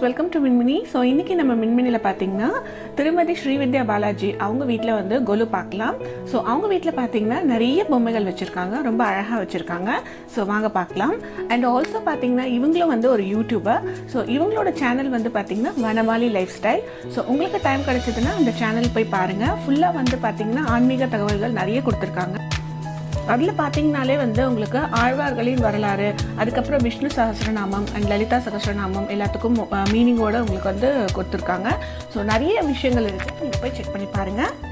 welcome to மின்மினி so இன்றைக்கி நம்ம மின்மினியில் பார்த்தீங்கன்னா திருமதி ஸ்ரீவித்யா பாலாஜி அவங்க வீட்டில் வந்து கொலு பார்க்கலாம் ஸோ அவங்க வீட்டில் பார்த்தீங்கன்னா நிறைய பொம்மைகள் வச்சுருக்காங்க ரொம்ப அழகாக வச்சுருக்காங்க ஸோ வாங்க பார்க்கலாம் அண்ட் ஆல்சோ பார்த்தீங்கன்னா இவங்களும் வந்து ஒரு யூடியூபர் ஸோ இவங்களோட சேனல் வந்து பார்த்தீங்கன்னா வனமாலி லைஃப் ஸ்டைல் ஸோ உங்களுக்கு டைம் கிடைச்சதுன்னா அந்த சேனல் போய் பாருங்கள் ஃபுல்லாக வந்து பார்த்தீங்கன்னா ஆன்மீக தகவல்கள் நிறைய கொடுத்துருக்காங்க அதில் பார்த்தீங்கனாலே வந்து உங்களுக்கு ஆழ்வார்களின் வரலாறு அதுக்கப்புறம் விஷ்ணு சகஸ்ரநாமம் அண்ட் லலிதா சகஸ்ரநாமம் எல்லாத்துக்கும் மீனிங்கோட உங்களுக்கு வந்து கொடுத்துருக்காங்க ஸோ நிறைய விஷயங்கள் இருக்குது நீங்கள் போய் செக் பண்ணி பாருங்கள்